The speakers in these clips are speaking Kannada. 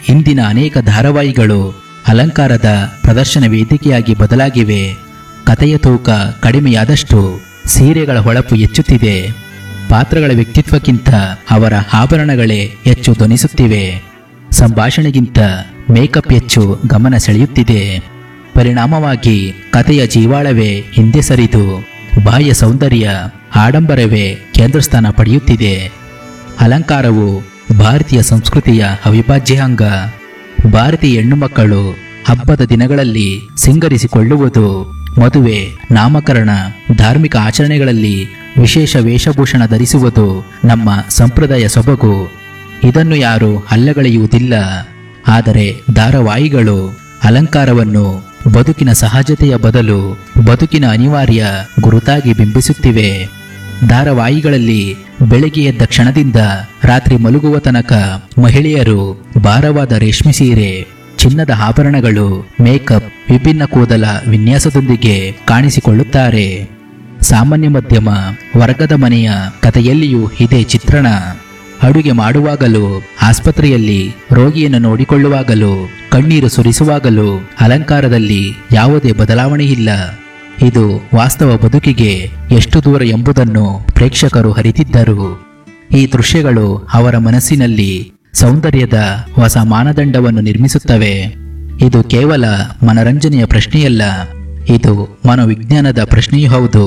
ಇಂದಿನ ಅನೇಕ ಧಾರಾವಾಹಿಗಳು ಅಲಂಕಾರದ ಪ್ರದರ್ಶನ ವೇದಿಕೆಯಾಗಿ ಬದಲಾಗಿವೆ ಕಥೆಯ ತೂಕ ಕಡಿಮೆಯಾದಷ್ಟು ಸೀರೆಗಳ ಹೊಳಪು ಹೆಚ್ಚುತ್ತಿದೆ ಪಾತ್ರಗಳ ವ್ಯಕ್ತಿತ್ವಕ್ಕಿಂತ ಅವರ ಆಭರಣಗಳೇ ಹೆಚ್ಚು ಧ್ವನಿಸುತ್ತಿವೆ ಸಂಭಾಷಣೆಗಿಂತ ಮೇಕಪ್ ಹೆಚ್ಚು ಗಮನ ಸೆಳೆಯುತ್ತಿದೆ ಪರಿಣಾಮವಾಗಿ ಕಥೆಯ ಜೀವಾಳವೇ ಹಿಂದೆ ಸರಿದು ಬಾಹ್ಯ ಸೌಂದರ್ಯ ಆಡಂಬರವೇ ಕೇಂದ್ರ ಸ್ಥಾನ ಪಡೆಯುತ್ತಿದೆ ಅಲಂಕಾರವು ಭಾರತೀಯ ಸಂಸ್ಕೃತಿಯ ಅವಿಭಾಜ್ಯ ಅಂಗ ಭಾರತೀಯ ಹೆಣ್ಣು ಮಕ್ಕಳು ಹಬ್ಬದ ದಿನಗಳಲ್ಲಿ ಸಿಂಗರಿಸಿಕೊಳ್ಳುವುದು ಮದುವೆ ನಾಮಕರಣ ಧಾರ್ಮಿಕ ಆಚರಣೆಗಳಲ್ಲಿ ವಿಶೇಷ ವೇಷಭೂಷಣ ಧರಿಸುವುದು ನಮ್ಮ ಸಂಪ್ರದಾಯ ಸೊಬಗು ಇದನ್ನು ಯಾರು ಅಲ್ಲಗಳೆಯುವುದಿಲ್ಲ ಆದರೆ ಧಾರಾವಾಹಿಗಳು ಅಲಂಕಾರವನ್ನು ಬದುಕಿನ ಸಹಜತೆಯ ಬದಲು ಬದುಕಿನ ಅನಿವಾರ್ಯ ಗುರುತಾಗಿ ಬಿಂಬಿಸುತ್ತಿವೆ ಧಾರಾವಾಹಿಗಳಲ್ಲಿ ಬೆಳಗ್ಗೆ ಎದ್ದ ಕ್ಷಣದಿಂದ ರಾತ್ರಿ ಮಲಗುವ ತನಕ ಮಹಿಳೆಯರು ಭಾರವಾದ ರೇಷ್ಮೆ ಸೀರೆ ಚಿನ್ನದ ಆಭರಣಗಳು ಮೇಕಪ್ ವಿಭಿನ್ನ ಕೂದಲ ವಿನ್ಯಾಸದೊಂದಿಗೆ ಕಾಣಿಸಿಕೊಳ್ಳುತ್ತಾರೆ ಸಾಮಾನ್ಯ ಮಧ್ಯಮ ವರ್ಗದ ಮನೆಯ ಕಥೆಯಲ್ಲಿಯೂ ಇದೇ ಚಿತ್ರಣ ಅಡುಗೆ ಮಾಡುವಾಗಲೂ ಆಸ್ಪತ್ರೆಯಲ್ಲಿ ರೋಗಿಯನ್ನು ನೋಡಿಕೊಳ್ಳುವಾಗಲೂ ಕಣ್ಣೀರು ಸುರಿಸುವಾಗಲೂ ಅಲಂಕಾರದಲ್ಲಿ ಯಾವುದೇ ಬದಲಾವಣೆ ಇಲ್ಲ ಇದು ವಾಸ್ತವ ಬದುಕಿಗೆ ಎಷ್ಟು ದೂರ ಎಂಬುದನ್ನು ಪ್ರೇಕ್ಷಕರು ಅರಿತಿದ್ದರು ಈ ದೃಶ್ಯಗಳು ಅವರ ಮನಸ್ಸಿನಲ್ಲಿ ಸೌಂದರ್ಯದ ಹೊಸ ಮಾನದಂಡವನ್ನು ನಿರ್ಮಿಸುತ್ತವೆ ಇದು ಕೇವಲ ಮನರಂಜನೆಯ ಪ್ರಶ್ನೆಯಲ್ಲ ಇದು ಮನೋವಿಜ್ಞಾನದ ಪ್ರಶ್ನೆಯೂ ಹೌದು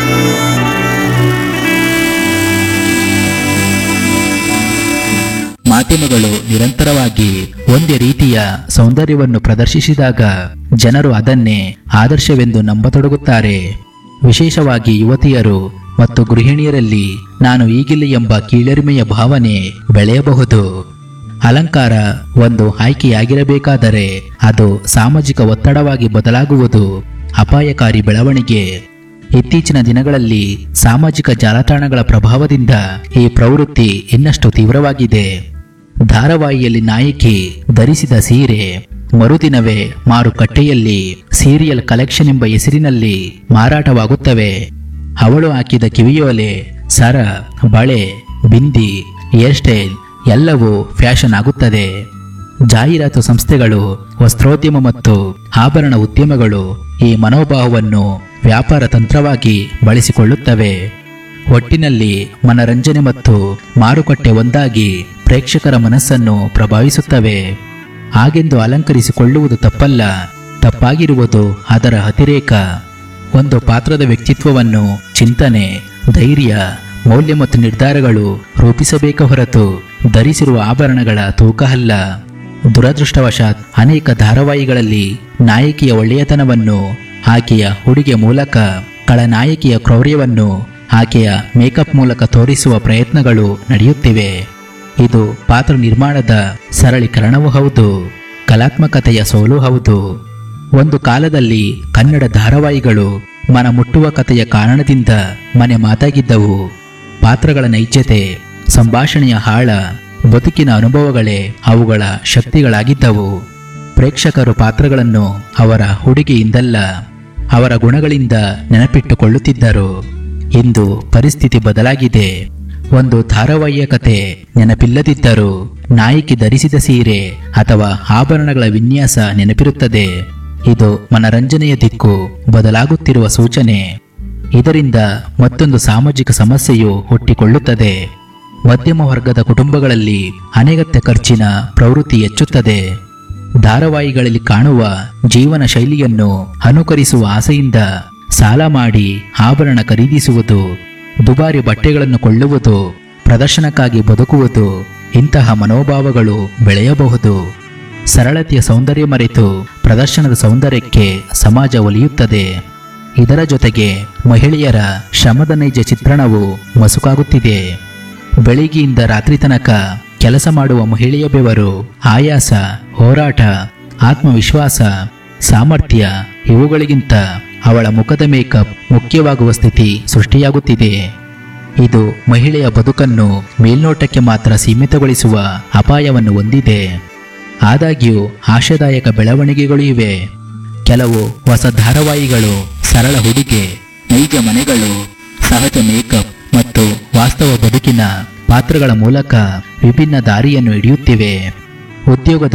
ಮಾಧ್ಯಮಗಳು ನಿರಂತರವಾಗಿ ಒಂದೇ ರೀತಿಯ ಸೌಂದರ್ಯವನ್ನು ಪ್ರದರ್ಶಿಸಿದಾಗ ಜನರು ಅದನ್ನೇ ಆದರ್ಶವೆಂದು ನಂಬತೊಡಗುತ್ತಾರೆ ವಿಶೇಷವಾಗಿ ಯುವತಿಯರು ಮತ್ತು ಗೃಹಿಣಿಯರಲ್ಲಿ ನಾನು ಈಗಿಲ್ಲ ಎಂಬ ಕೀಳರಿಮೆಯ ಭಾವನೆ ಬೆಳೆಯಬಹುದು ಅಲಂಕಾರ ಒಂದು ಆಯ್ಕೆಯಾಗಿರಬೇಕಾದರೆ ಅದು ಸಾಮಾಜಿಕ ಒತ್ತಡವಾಗಿ ಬದಲಾಗುವುದು ಅಪಾಯಕಾರಿ ಬೆಳವಣಿಗೆ ಇತ್ತೀಚಿನ ದಿನಗಳಲ್ಲಿ ಸಾಮಾಜಿಕ ಜಾಲತಾಣಗಳ ಪ್ರಭಾವದಿಂದ ಈ ಪ್ರವೃತ್ತಿ ಇನ್ನಷ್ಟು ತೀವ್ರವಾಗಿದೆ ಧಾರಾವಾಹಿಯಲ್ಲಿ ನಾಯಕಿ ಧರಿಸಿದ ಸೀರೆ ಮರುದಿನವೇ ಮಾರುಕಟ್ಟೆಯಲ್ಲಿ ಸೀರಿಯಲ್ ಕಲೆಕ್ಷನ್ ಎಂಬ ಹೆಸರಿನಲ್ಲಿ ಮಾರಾಟವಾಗುತ್ತವೆ ಅವಳು ಹಾಕಿದ ಕಿವಿಯೋಲೆ ಸರ ಬಳೆ ಬಿಂದಿ ಹೇರ್ ಸ್ಟೈಲ್ ಎಲ್ಲವೂ ಫ್ಯಾಷನ್ ಆಗುತ್ತದೆ ಜಾಹೀರಾತು ಸಂಸ್ಥೆಗಳು ವಸ್ತ್ರೋದ್ಯಮ ಮತ್ತು ಆಭರಣ ಉದ್ಯಮಗಳು ಈ ಮನೋಭಾವವನ್ನು ವ್ಯಾಪಾರ ತಂತ್ರವಾಗಿ ಬಳಸಿಕೊಳ್ಳುತ್ತವೆ ಒಟ್ಟಿನಲ್ಲಿ ಮನರಂಜನೆ ಮತ್ತು ಮಾರುಕಟ್ಟೆ ಒಂದಾಗಿ ಪ್ರೇಕ್ಷಕರ ಮನಸ್ಸನ್ನು ಪ್ರಭಾವಿಸುತ್ತವೆ ಹಾಗೆಂದು ಅಲಂಕರಿಸಿಕೊಳ್ಳುವುದು ತಪ್ಪಲ್ಲ ತಪ್ಪಾಗಿರುವುದು ಅದರ ಅತಿರೇಕ ಒಂದು ಪಾತ್ರದ ವ್ಯಕ್ತಿತ್ವವನ್ನು ಚಿಂತನೆ ಧೈರ್ಯ ಮೌಲ್ಯ ಮತ್ತು ನಿರ್ಧಾರಗಳು ರೂಪಿಸಬೇಕ ಹೊರತು ಧರಿಸಿರುವ ಆಭರಣಗಳ ತೂಕ ಅಲ್ಲ ದುರದೃಷ್ಟವಶಾತ್ ಅನೇಕ ಧಾರಾವಾಹಿಗಳಲ್ಲಿ ನಾಯಕಿಯ ಒಳ್ಳೆಯತನವನ್ನು ಆಕೆಯ ಉಡುಗೆ ಮೂಲಕ ಖಳನಾಯಕಿಯ ಕ್ರೌರ್ಯವನ್ನು ಆಕೆಯ ಮೇಕಪ್ ಮೂಲಕ ತೋರಿಸುವ ಪ್ರಯತ್ನಗಳು ನಡೆಯುತ್ತಿವೆ ಇದು ಪಾತ್ರ ನಿರ್ಮಾಣದ ಸರಳೀಕರಣವೂ ಹೌದು ಕಲಾತ್ಮಕತೆಯ ಸೋಲು ಹೌದು ಒಂದು ಕಾಲದಲ್ಲಿ ಕನ್ನಡ ಧಾರಾವಾಹಿಗಳು ಮನ ಮುಟ್ಟುವ ಕಥೆಯ ಕಾರಣದಿಂದ ಮನೆ ಮಾತಾಗಿದ್ದವು ಪಾತ್ರಗಳ ನೈಜತೆ ಸಂಭಾಷಣೆಯ ಆಳ ಬದುಕಿನ ಅನುಭವಗಳೇ ಅವುಗಳ ಶಕ್ತಿಗಳಾಗಿದ್ದವು ಪ್ರೇಕ್ಷಕರು ಪಾತ್ರಗಳನ್ನು ಅವರ ಹುಡುಗಿಯಿಂದಲ್ಲ ಅವರ ಗುಣಗಳಿಂದ ನೆನಪಿಟ್ಟುಕೊಳ್ಳುತ್ತಿದ್ದರು ಇಂದು ಪರಿಸ್ಥಿತಿ ಬದಲಾಗಿದೆ ಒಂದು ಧಾರಾವಾಹಿಯ ಕತೆ ನೆನಪಿಲ್ಲದಿದ್ದರೂ ನಾಯಕಿ ಧರಿಸಿದ ಸೀರೆ ಅಥವಾ ಆಭರಣಗಳ ವಿನ್ಯಾಸ ನೆನಪಿರುತ್ತದೆ ಇದು ಮನರಂಜನೆಯ ದಿಕ್ಕು ಬದಲಾಗುತ್ತಿರುವ ಸೂಚನೆ ಇದರಿಂದ ಮತ್ತೊಂದು ಸಾಮಾಜಿಕ ಸಮಸ್ಯೆಯು ಹುಟ್ಟಿಕೊಳ್ಳುತ್ತದೆ ಮಧ್ಯಮ ವರ್ಗದ ಕುಟುಂಬಗಳಲ್ಲಿ ಅನಗತ್ಯ ಖರ್ಚಿನ ಪ್ರವೃತ್ತಿ ಹೆಚ್ಚುತ್ತದೆ ಧಾರಾವಾಹಿಗಳಲ್ಲಿ ಕಾಣುವ ಜೀವನ ಶೈಲಿಯನ್ನು ಅನುಕರಿಸುವ ಆಸೆಯಿಂದ ಸಾಲ ಮಾಡಿ ಆಭರಣ ಖರೀದಿಸುವುದು ದುಬಾರಿ ಬಟ್ಟೆಗಳನ್ನು ಕೊಳ್ಳುವುದು ಪ್ರದರ್ಶನಕ್ಕಾಗಿ ಬದುಕುವುದು ಇಂತಹ ಮನೋಭಾವಗಳು ಬೆಳೆಯಬಹುದು ಸರಳತೆಯ ಸೌಂದರ್ಯ ಮರೆತು ಪ್ರದರ್ಶನದ ಸೌಂದರ್ಯಕ್ಕೆ ಸಮಾಜ ಒಲಿಯುತ್ತದೆ ಇದರ ಜೊತೆಗೆ ಮಹಿಳೆಯರ ಶ್ರಮದ ನೈಜ ಚಿತ್ರಣವು ಮಸುಕಾಗುತ್ತಿದೆ ಬೆಳಿಗ್ಗೆಯಿಂದ ರಾತ್ರಿ ತನಕ ಕೆಲಸ ಮಾಡುವ ಮಹಿಳೆಯ ಬೆವರು ಆಯಾಸ ಹೋರಾಟ ಆತ್ಮವಿಶ್ವಾಸ ಸಾಮರ್ಥ್ಯ ಇವುಗಳಿಗಿಂತ ಅವಳ ಮುಖದ ಮೇಕಪ್ ಮುಖ್ಯವಾಗುವ ಸ್ಥಿತಿ ಸೃಷ್ಟಿಯಾಗುತ್ತಿದೆ ಇದು ಮಹಿಳೆಯ ಬದುಕನ್ನು ಮೇಲ್ನೋಟಕ್ಕೆ ಮಾತ್ರ ಸೀಮಿತಗೊಳಿಸುವ ಅಪಾಯವನ್ನು ಹೊಂದಿದೆ ಆದಾಗ್ಯೂ ಆಶಾದಾಯಕ ಬೆಳವಣಿಗೆಗಳು ಇವೆ ಕೆಲವು ಹೊಸ ಧಾರಾವಾಹಿಗಳು ಸರಳ ಹುಡುಗೆ ನೈಜ ಮನೆಗಳು ಸಹಜ ಮೇಕಪ್ ಮತ್ತು ವಾಸ್ತವ ಬದುಕಿನ ಪಾತ್ರಗಳ ಮೂಲಕ ವಿಭಿನ್ನ ದಾರಿಯನ್ನು ಹಿಡಿಯುತ್ತಿವೆ ಉದ್ಯೋಗದ